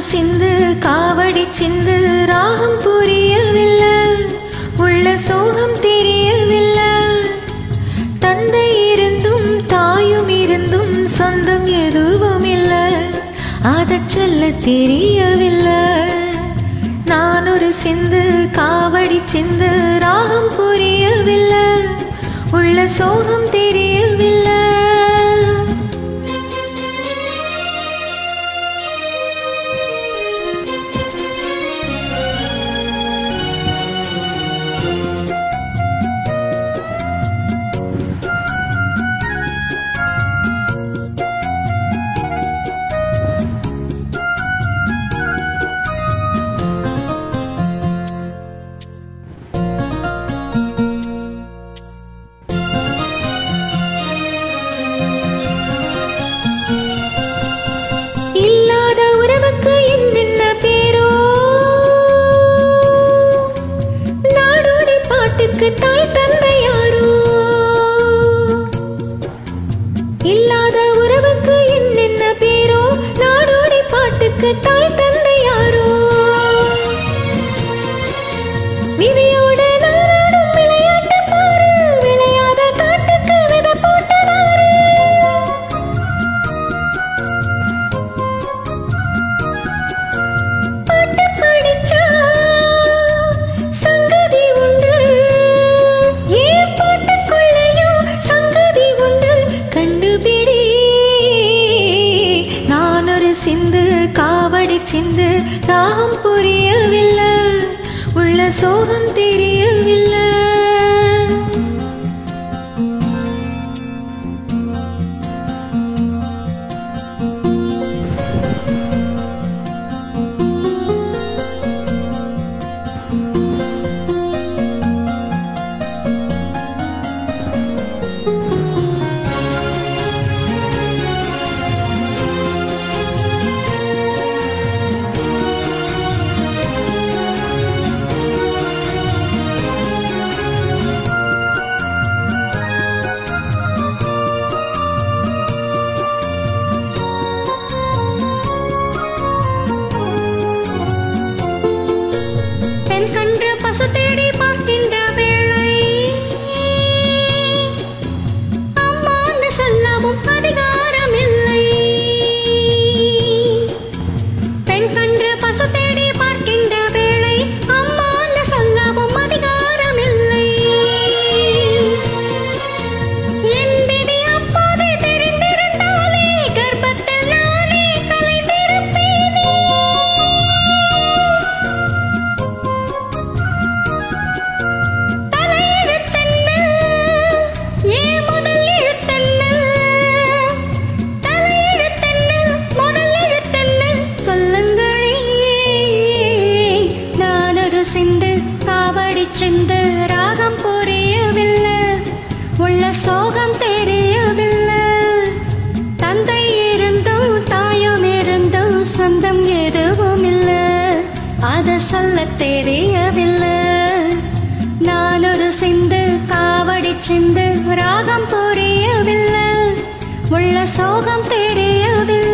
சிந்து காவடி சிந்து ராகம் புரியவில்லை உள்ள சோகம் தெரியவில்லை தந்தை இருந்தும் தாயும் இருந்தும் சொந்தம் எதுவும் இல்லை அதச் சொல்ல தெரியவில்லை நான் ஒரு சிந்து காவடி சிந்து ராகம் புரியவில்லை உள்ள சோகம் தெரியவில்லை இல்லாத உறவுக்கு என்னென்ன பேரோ நாடோடி பாட்டுக்கு தாய் தந்தை யாரோ இல்லாத உறவுக்கு என்னென்ன பேரோ நாடோடி பாட்டுக்கு தாய் தந்தை யாரோ விதியோட நாடாடும் விளையாட்டு பாரு விளையாத காட்டுக்கு வித போட்டதாரு பாட்டு படிச்சா சங்கதி உண்டு ஏன் பாட்டுக்குள்ளேயும் சங்கதி உண்டு கண்டுபிடி நான் ஒரு சிந்து காவடி சிந்து ராகம் புரியவில்லை உள்ள சோகம் தெரியவில்லை பெண் கன்று பசு தேடி பார்க்கின்ற வேளை அம்மான்னு சொல்லவும் அதிகாரம் இல்லை பெண் கன்று பசு தேடி பார்க்கின்ற வேளை அம்மான்னு சொல்லவும் அதிகாரம் இல்லை என் விதி அப்போது தெரிந்திருந்தாலே கர்ப்பத்தில் நானே கலைந்திருப்பேனே தலையெழுத்தென்ன? ஏன் முதல் எழுத்தென்ன? தலையெழுத்தென்ன? முதல் எழுத்தென்ன? சொல்லுங்களே. நான் ஒரு சிந்து காவடி சிந்து ராகம் புரியவில்லை உள்ள சோகம் தெரியவில்லை தந்தை இருந்தும் தாயும் இருந்தும் சொந்தம் எதுவும் இல்லை அத சொல்ல தெரியவில்லை நான் ஒரு சிந்து காவடி சிந்து ராகம் புரியவில்லை உள்ள சோகம் தெரியவில்லை